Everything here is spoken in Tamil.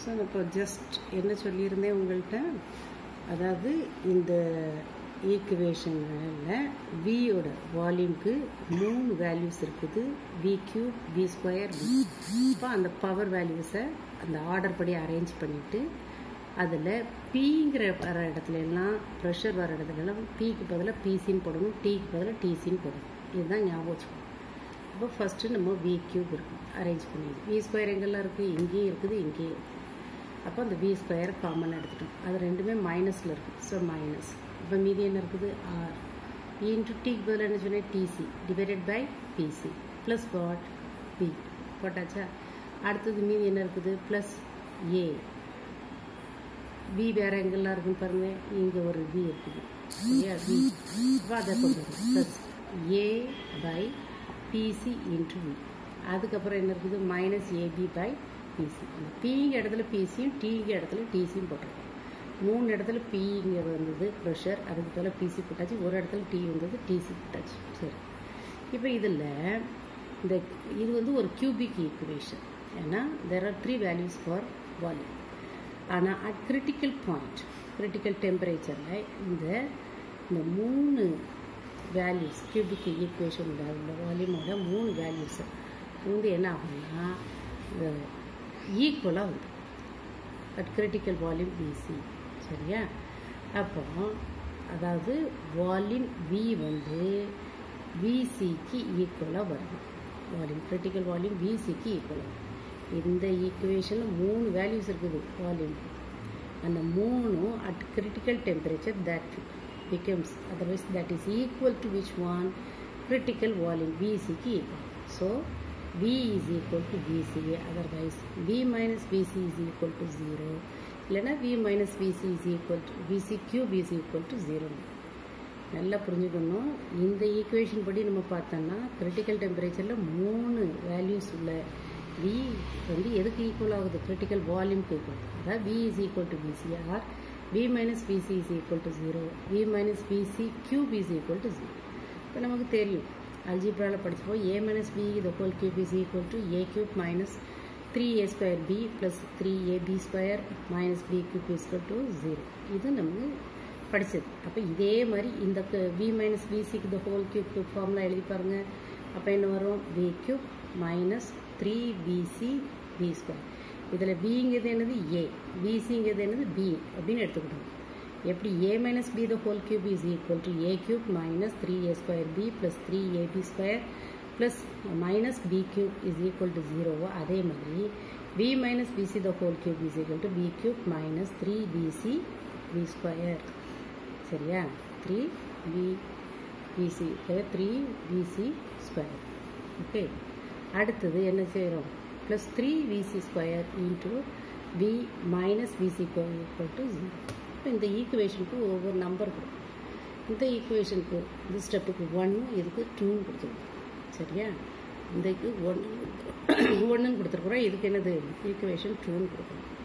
ஸோ நான் இப்போ ஜஸ்ட் என்ன சொல்லியிருந்தேன் உங்கள்கிட்ட அதாவது இந்த ஈக்குவேஷனில் வியோட வால்யூம்க்கு மூணு வேல்யூஸ் இருக்குது V cube V square V இப்போ அந்த பவர் வேல்யூஸை அந்த ஆர்டர் படி அரேஞ்ச் பண்ணிவிட்டு அதில் பிங்கிற வர இடத்துல எல்லாம் ப்ரெஷர் வர இடத்துல எல்லாம் பிக்கு பதிலாக பிசின்னு போடணும் டீக்கு பதிலாக டிசின்னு போடணும் இதுதான் ஞாபகம் வச்சுக்கணும் அப்போ ஃபஸ்ட்டு நம்ம வி கியூப் இருக்கும் அரேஞ்ச் பண்ணிடுது வி ஸ்கொயர் எங்கெல்லாம் இருக்குது இங்கேயும் இருக்குது இங்கேயும் இருக்குது அப்போ அந்த வி ஸ்கொயர் காமன் எடுத்துட்டோம் அது ரெண்டுமே மைனஸில் இருக்குது ஸோ மைனஸ் இப்போ மீதி என்ன இருக்குது ஆர் இன்ட்டு டிக்கு பதில் என்ன சொன்னேன் TC divided by PC plus what B போட்டாச்சா அடுத்தது மீதி என்ன இருக்குது ப்ளஸ் ஏ பி வேறு எங்கெல்லாம் இருக்குன்னு பாருங்க இங்கே ஒரு பி இருக்குது சரியா பி அப்போ அதை கொண்டு வரும் plus A by PC into V அதுக்கப்புறம் என்ன இருக்குது மைனஸ் ஏபி பை பிசி அந்த பிங்க இடத்துல பிசியும் டிங்க இடத்துல டிசியும் போட்டிருக்கோம் மூணு இடத்துல பி இங்கே வந்தது ப்ரெஷர் அதுக்கு பதில் பிசி போட்டாச்சு ஒரு இடத்துல டி வந்தது டிசி போட்டாச்சு சரி இப்போ இதில் இந்த இது வந்து ஒரு கியூபிக் ஈக்குவேஷன் ஏன்னா there are three values for volume ஆனால் அட் கிரிட்டிக்கல் பாயிண்ட் கிரிட்டிக்கல் டெம்பரேச்சரில் இந்த இந்த மூணு வேல்யூஸ் கியூபிக் ஈக்குவேஷனோட உள்ள வால்யூமோட மூணு வேல்யூஸ் வந்து என்ன ஆகும்னா ஈக்குவலாக வந்து அட் கிரிட்டிக்கல் வால்யூம் பிசி சரியா அப்போ அதாவது வால்யூம் வி வந்து விசிக்கு ஈக்குவலாக வரும் வால்யூம் கிரிட்டிக்கல் வால்யூம் விசிக்கு ஈக்குவலாக இந்த ஈக்குவேஷனில் மூணு வேல்யூஸ் இருக்குது வால்யூம் அந்த மூணும் at critical temperature that becomes otherwise that is equal to which one critical volume விசிக்கு equal so V is equal to VCA otherwise V minus VC is equal to 0 இல்லைனா V minus VC is equal to VC cube is equal to 0 நல்லா புரிஞ்சுக்கணும் இந்த ஈக்குவேஷன் படி நம்ம பார்த்தோம்னா கிரிட்டிக்கல் டெம்பரேச்சரில் மூணு வேல்யூஸ் உள்ள V வந்து எதுக்கு ஈக்குவல் ஆகுது கிரிட்டிக்கல் வால்யூம்க்கு ஈக்குவல் அதாவது V is equal to VCR V minus VC is equal to 0 V minus VC cube is equal to 0 இப்போ நமக்கு தெரியும் அல்ஜிப்ராவில் படிச்சிருப்போம் A minus B the whole cube is equal to A cube minus three A square B plus three A B square minus B cube is equal to zero இது நமக்கு படித்தது அப்போ இதே மாதிரி இந்த வி மைனஸ் பிசிக்கு த ஹோல் கியூப் ஃபார்முலா எழுதி பாருங்க அப்போ என்ன வரும் B cube minus three PC B square இதில் பிங்கிறது என்னது ஏ பிசிங்கிறது என்னது பி அப்படின்னு எடுத்துக்கிட்டோம் எப்படி a minus b the whole cube is equal to a cube minus 3a square b plus 3ab square plus minus b cube is equal to 0 அதே மாதிரி b minus bc the whole cube is equal to b cube minus 3bc b square சரியா 3b bc 3bc square okay அடுத்தது என்ன செய்கிறோம் plus three VC square into B minus VC equal to zero இப்போ இந்த ஈக்குவேஷனுக்கு ஒவ்வொரு நம்பர் கொடுக்கும் இந்த ஈக்குவேஷனுக்கு இந்த ஸ்டெப்புக்கு ஒன்று இதுக்கு டூன்னு கொடுத்துருக்கோம் சரியா இதுக்கு ஒன்று ஒன்றுன்னு கொடுத்துருக்குறோம் இதுக்கு என்னது ஈக்குவேஷன் டூன்னு கொடுக்கணும்